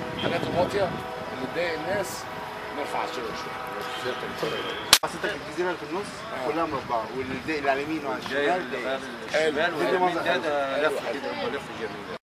الحاجات الواطيه اللي تضايق الناس نرفع الصوره شويه حسيتك الجزيره اللي في النص كلها مربعه واللي اللي على اليمين وعلى جاي الشمال الشمال دي واليمين منظر ده حلو. ده لف كده بلف جميل